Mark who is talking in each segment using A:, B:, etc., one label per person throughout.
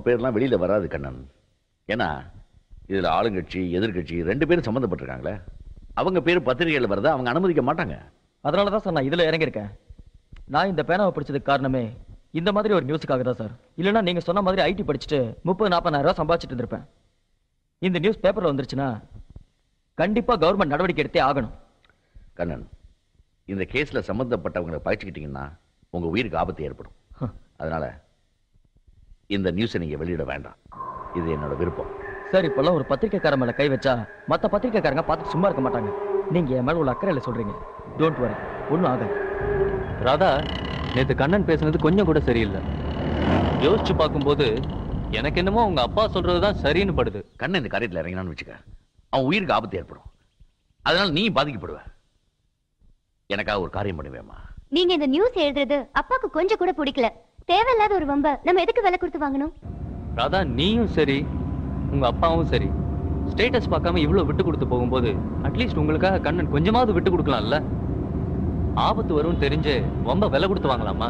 A: பேர்லாம் வெளியில வராது கண்ணன் ஏன்னா இதுல ஆளுங்கட்சி எதிர்க்கட்சி ரெண்டு பேரும் சம்மந்தப்பட்டிருக்காங்களே அவங்க பேர் பத்திரிகையில் வரத அவங்க அனுமதிக்க மாட்டாங்க
B: அதனால தான் சார் நான் இதுல இறங்கியிருக்கேன் நான் இந்த பேனாவை படிச்சதுக்கு காரணமே இந்த மாதிரி ஒரு நியூஸுக்காக தான் சார் இல்லைன்னா நீங்க சொன்ன மாதிரி ஐடி படிச்சுட்டு முப்பது நாற்பதாயிரம் ரூபாய் சம்பாதிச்சிட்டு இருந்திருப்பேன் இந்த நியூஸ் பேப்பர்ல வந்துருச்சுன்னா கண்டிப்பா கவர்மெண்ட் நடவடிக்கை எடுத்தே ஆகணும்
A: கண்ணன் இந்த கேஸ்ல சம்மந்தப்பட்டவங்களை பகிச்சுக்கிட்டீங்கன்னா உங்க உயிருக்கு ஆபத்து ஏற்படும் அதனால இந்த நியூஸை நீங்க வெளியிட வேண்டாம் இது என்னோட விருப்பம்
B: சார் இப்பெல்லாம் ஒரு பத்திரிக்கைக்கார மேல கை வச்சா மத்த பத்திரிக்கைக்காரங்க பார்த்துட்டு சும்மா இருக்க மாட்டாங்க நீங்க என் மேல உள்ள அக்கறையில சொல்றீங்க டோன்ட் வரி ஒன்றும் ஆகாது
C: ராதா நேத்து கண்ணன் பேசுனது கொஞ்சம் கூட சரியில்லை யோசிச்சு பார்க்கும்போது எனக்கு என்னமோ உங்க அப்பா சொல்றதுதான் சரின்னு படுது
A: கண்ணன் இந்த காரியத்தில் இறங்கினான்னு வச்சுக்க அவன் உயிருக்கு ஆபத்து ஏற்படும் அதனால நீ பாதிக்கப்படுவ எனக்காக ஒரு காரியம் பண்ணுவேம்மா
D: நீங்க இந்த நியூஸ் எழுதுறது அப்பாக்கு கொஞ்சம் கூட பிடிக்கல தேவையில்லாத ஒரு வம்ப நம்ம எதுக்கு விலை கொடுத்து வாங்கணும்
C: ராதா நீயும் சரி உங்க அப்பாவும் சரி ஸ்டேட்டஸ் பார்க்காம இவ்வளவு விட்டு கொடுத்து போகும்போது அட்லீஸ்ட் உங்களுக்காக கண்ணன் கொஞ்சமாவது விட்டு கொடுக்கலாம்ல ஆபத்து வரும்னு தெரிஞ்சு ரொம்ப விலை கொடுத்து வாங்கலாமா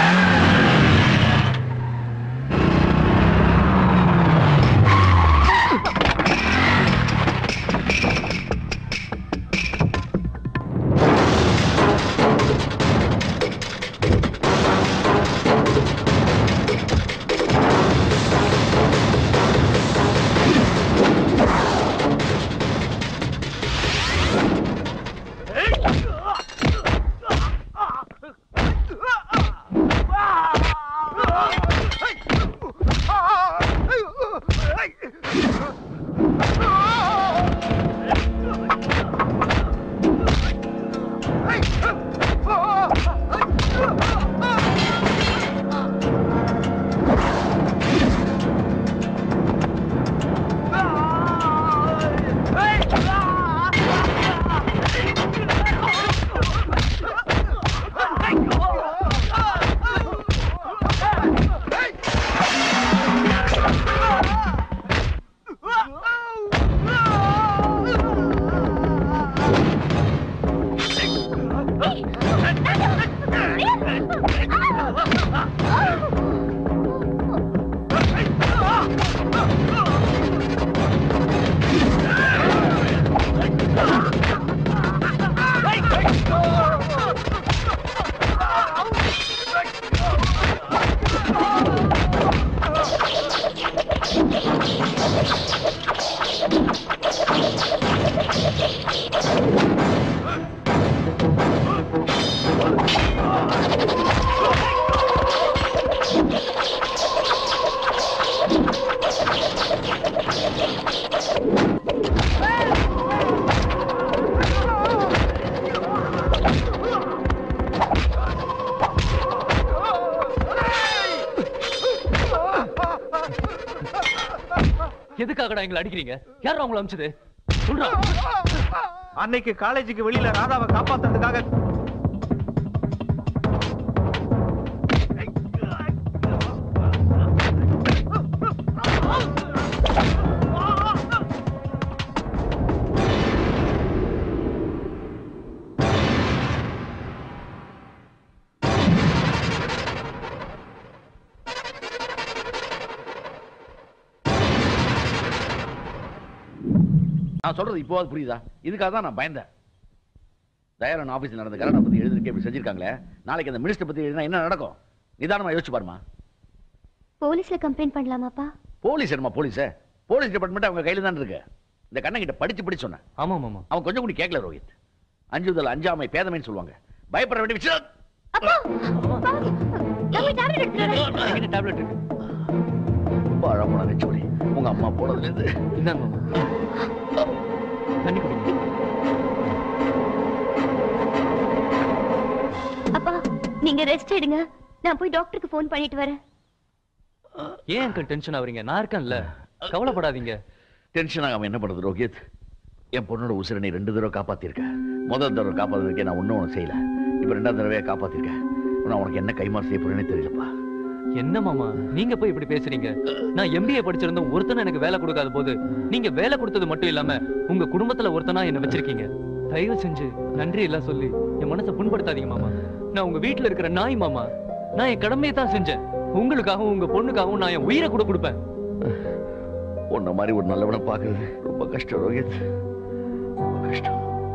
C: எதுக்காகடா எங்களை அடிக்கிறீங்க யாரா உங்களை அமிச்சது சொல்றா
E: அன்னைக்கு காலேஜுக்கு வெளியில ராதாவை காப்பாத்துறதுக்காக
A: நான் சொல்றது இப்போவாது புரியுதா இதுக்காக தான் நான் பயந்தேன் தயாரன் ஆபீஸ்ல நடந்த கல்யாணம் பத்தி எழுதிருக்கே இப்படி செஞ்சிருக்காங்களே நாளைக்கு அந்த மினிஸ்டர் பத்தி எழுதினா என்ன நடக்கும் நிதானமா யோசிச்சு பாருமா
D: போலீஸ்ல கம்ப்ளைண்ட் பண்ணலாமாப்பா
A: போலீஸ் என்னமா போலீஸ் போலீஸ் டிபார்ட்மெண்ட் அவங்க கையில தான் இருக்கு இந்த கண்ணன் கிட்ட படிச்சு படிச்சு சொன்னேன்
C: ஆமா மாமா
A: அவன் கொஞ்சம் கூட கேட்கல ரோஹித் அஞ்சுதல் அஞ்சாமை பேதமைன்னு சொல்லுவாங்க பயப்பட வேண்டிய விஷயம்
D: அப்பா நம்ம டேப்லெட் எடுத்துட்டு
C: என்கிட்ட டேப்லெட் இருக்கு
A: ரொம்ப அழகான நெச்சோடி உங்க அம்மா போனதுல இருந்து
C: இந்தாங்க மாமா தண்ணி குடிங்க
D: அப்பா நீங்க ரெஸ்ட் எடுங்க நான் போய் டாக்டருக்கு ஃபோன் பண்ணிட்டு வரேன்
C: ஏன் அங்கிள் டென்ஷன் ஆவறீங்க நான் இருக்கேன்ல கவலைப்படாதீங்க
A: டென்ஷன் ஆகாம என்ன பண்றது ரோஹித் என் பொண்ணோட உசிரை நீ ரெண்டு தடவை காப்பாத்திருக்க முதல் தடவை காப்பாத்துறதுக்கே நான் ஒன்றும் உனக்கு செய்யல இப்ப ரெண்டாவது தடவையா காப்பாத்திருக்கேன் நான் உனக்கு என்ன கைமாறு செய்ய போறேன்னு தெரியலப்பா
C: என்ன மாமா நீங்க போய் இப்படி பேசுறீங்க நான் எம்பிஏ படிச்சிருந்தோம் ஒருத்தனும் எனக்கு வேலை கொடுக்காத போது நீங்க வேலை கொடுத்தது மட்டும் இல்லாம உங்க குடும்பத்துல ஒருத்தனா என்ன வச்சிருக்கீங்க தயவு செஞ்சு நன்றி எல்லாம் சொல்லி என் மனசை புண்படுத்தாதீங்க மாமா நான் உங்க வீட்டுல இருக்கிற நாய் மாமா நான் என் கடமையை தான் செஞ்சேன் உங்களுக்காகவும் உங்க பொண்ணுக்காகவும் நான் என் உயிரை கூட கொடுப்பேன்
A: உன்ன மாதிரி ஒரு நல்லவனை பார்க்கறது ரொம்ப கஷ்டம் ரோஹித் ரொம்ப கஷ்டம்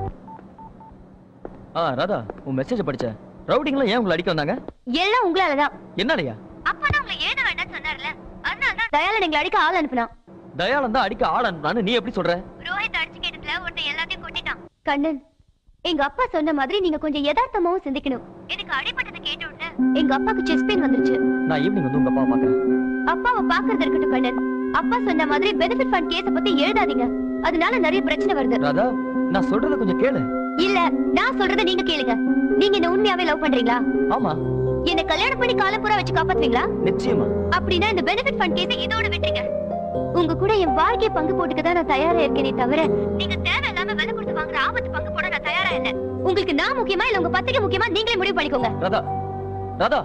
B: ஆ ராதா உன் மெசேஜ் படிச்ச ரவுடிங்லாம் ஏன் உங்களை அடிக்க வந்தாங்க
D: எல்லாம் உங்களாலதான்
B: என்னடையா
D: அப்பா தான் உங்களை எழுத வேண்டாம்னு சொன்னார்ல அதனால தான் தயாளன் எங்களை அடிக்க ஆள் அனுப்பினான்
B: தயாளன் தான் அடிக்க ஆள் அனுப்புனான்னு நீ எப்படி சொல்ற
D: ரோஹித் அடிச்சு கேட்டதுல ஒருத்தன் எல்லாத்தையும் கொட்டிட்டான் கண்ணன் எங்க அப்பா சொன்ன மாதிரி நீங்க கொஞ்சம் யதார்த்தமாவும் சிந்திக்கணும் எனக்கு அடிபட்டதை கேட்ட உடனே எங்க அப்பாக்கு செஸ்ட் பெயின் வந்துருச்சு
B: நான் ஈவினிங் வந்து உங்க அப்பா பாக்குறேன்
D: அப்பாவை பாக்குறது இருக்கட்டும் கண்ணன் அப்பா சொன்ன மாதிரி பெனிஃபிட் ஃபண்ட் கேஸ பத்தி எழுதாதீங்க அதனால நிறைய பிரச்சனை வருது
B: ராதா நான் சொல்றத கொஞ்சம் கேளு
D: இல்ல நான் சொல்றத நீங்க கேளுங்க நீங்க என்ன உண்மையாவே லவ் பண்றீங்களா
B: ஆமா
D: என்ன கல்யாணம் பண்ணி காலம் பூரா வச்சு காப்பாத்துவீங்களா
B: நிச்சயமா
D: அப்படின்னா இந்த பெனிஃபிட் ஃபண்ட் கேஸை இதோட விட்டுருங்க உங்க கூட என் வாழ்க்கையை பங்கு போட்டுக்க தான் நான் தயாரா இருக்கேனே தவிர நீங்க தேவையில்லாம விலை கொடுத்து வாங்குற ஆபத்து பங்கு போட நான் தயாரா இல்ல உங்களுக்கு நான் முக்கியமா இல்ல உங்க பத்திரிக்கை முக்கியமா நீங்களே முடிவு பண்ணிக்கோங்க
B: ராதா ராதா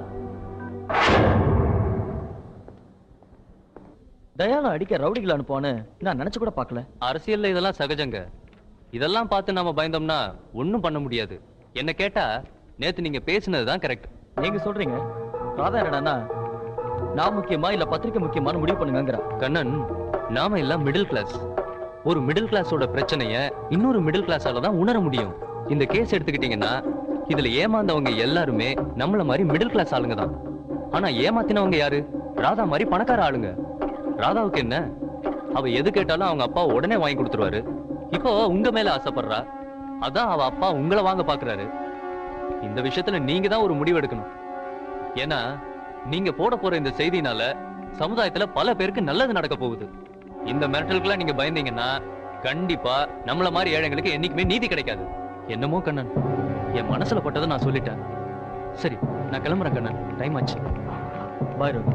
B: தயாளன் அடிக்க ரவுடிகளை அனுப்புவான்னு நான் நினைச்சு கூட பார்க்கல
C: அரசியல்ல இதெல்லாம் சகஜங்க இதெல்லாம் பார்த்து நாம பயந்தோம்னா ஒண்ணும் பண்ண முடியாது என்ன கேட்டா நேத்து நீங்க பேசுனது தான் கரெக்ட்
B: நீங்க சொல்றீங்க ராதா என்னடான்னா நான் முக்கியமா இல்ல பத்திரிக்கை முக்கியமான்னு முடிவு பண்ணுங்கங்கிறா
C: கண்ணன் நாம எல்லாம் மிடில் கிளாஸ் ஒரு மிடில் கிளாஸோட பிரச்சனைய இன்னொரு மிடில் கிளாஸால தான் உணர முடியும் இந்த கேஸ் எடுத்துக்கிட்டீங்கன்னா இதுல ஏமாந்தவங்க எல்லாருமே நம்மள மாதிரி மிடில் கிளாஸ் ஆளுங்க தான் ஆனா ஏமாத்தினவங்க யாரு ராதா மாதிரி பணக்கார ஆளுங்க ராதாவுக்கு என்ன அவ எது கேட்டாலும் அவங்க அப்பா உடனே வாங்கி கொடுத்துருவாரு இப்போ உங்க மேல ஆசைப்படுறா அதான் அவ அப்பா உங்களை வாங்க பாக்குறாரு இந்த விஷயத்துல நீங்க தான் ஒரு முடிவு எடுக்கணும் ஏன்னா நீங்க போட போற இந்த செய்தினால சமுதாயத்துல பல பேருக்கு நல்லது நடக்க போகுது இந்த மிரட்டலுக்குலாம் நீங்க பயந்தீங்கன்னா கண்டிப்பா நம்மள மாதிரி ஏழைங்களுக்கு என்னைக்குமே நீதி கிடைக்காது என்னமோ கண்ணன் என் மனசுல பட்டதை நான் சொல்லிட்டேன் சரி நான் கிளம்புறேன் கண்ணன் டைம் ஆச்சு
B: bye Ravi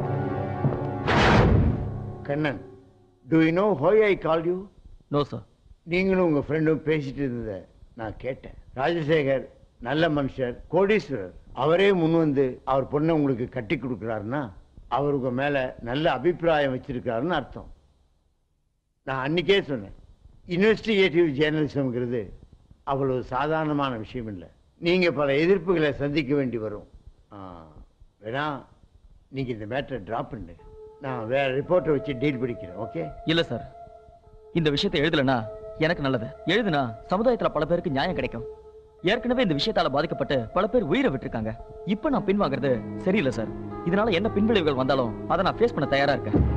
F: Kannan do you know ஹோய் I call you
B: no sir
F: நீங்களும் உங்கள் ஃப்ரெண்டும் பேசிட்டு இருந்ததை நான் கேட்டேன் ராஜசேகர் நல்ல மனுஷர் கோடீஸ்வரர் அவரே முன் வந்து அவர் பொண்ணை உங்களுக்கு கட்டி கொடுக்குறாருன்னா அவர் உங்க மேலே நல்ல அபிப்பிராயம் வச்சிருக்காருன்னு அர்த்தம் நான் அன்னைக்கே சொன்னேன் இன்வெஸ்டிகேட்டிவ் ஜேர்னலிசம்ங்கிறது அவ்வளவு சாதாரணமான விஷயம் இல்லை நீங்கள் பல எதிர்ப்புகளை சந்திக்க வேண்டி வரும் ஆ, வேணா நீங்கள் இந்த மேட்டரை ட்ராப் பண்ணுங்க நான் வேற ரிப்போர்ட்டை வச்சு டீல் பண்ணிக்கிறேன் ஓகே
B: இல்ல சார் இந்த விஷயத்தை எழுதலனா எனக்கு நல்லது எழுதுனா சமுதாயத்துல பல பேருக்கு நியாயம் கிடைக்கும் ஏற்கனவே இந்த விஷயத்தால பாதிக்கப்பட்டு பல பேர் உயிரை விட்டுருக்காங்க இப்ப நான் பின்வாங்குறது சரியில்லை சார் இதனால என்ன பின்விளைவுகள் வந்தாலும் அதை நான் ஃபேஸ் பண்ண தயாரா இருக்கேன்